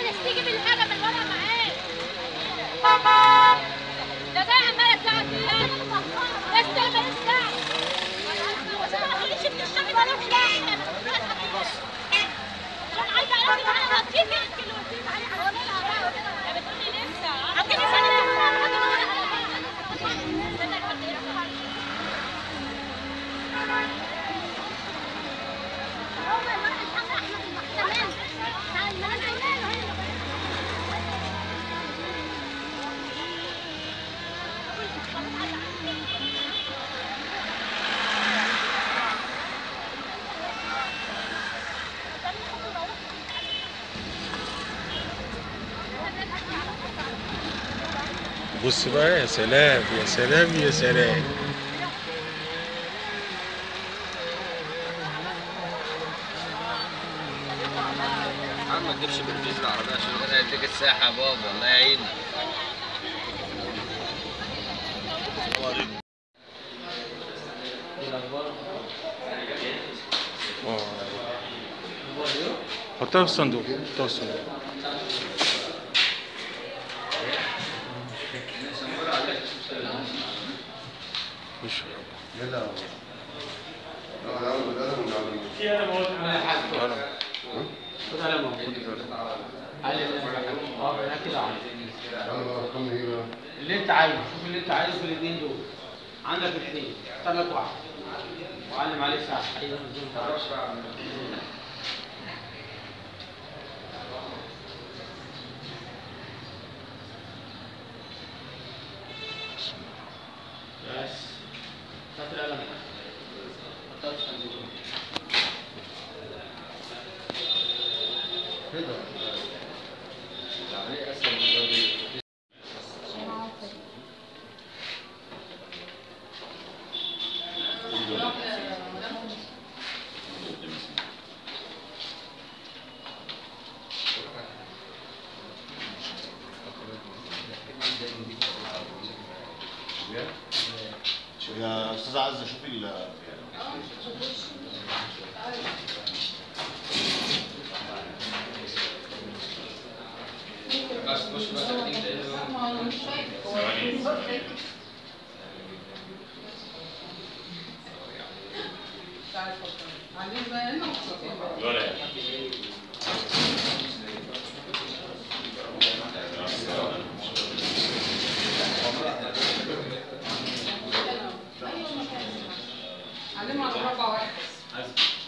بس تيجي بالحاجه من ورا معاك ده ده عماله تلعب فيها بس ده ماليش دعوه بس ما تقوليش ان الشغل مالوش دعوه عشان عايزه اعرف ان انا هتيجي يمكن وتجيب عليه هعملها بقى يا بتقولي لسه ممكن يسالني بص بقى يا سلام يا سلام يا سلام عم ما تجيبش برجيز العربية عشان انا هديك الساحة يا بابا الله يعينك اه حطها في الصندوق حطها في الصندوق مش اللي انت عايزه شوف اللي انت عايزه في الاثنين دول عندك اثنين اختار لك واحد وعلم عليه ساعه عايز بس هات القلم حطها في الصندوق العملية اسهل من الراجل يا استاذ عزه شوفي ال بس خش بقى تكتيك ده علموا على مربع واحد بس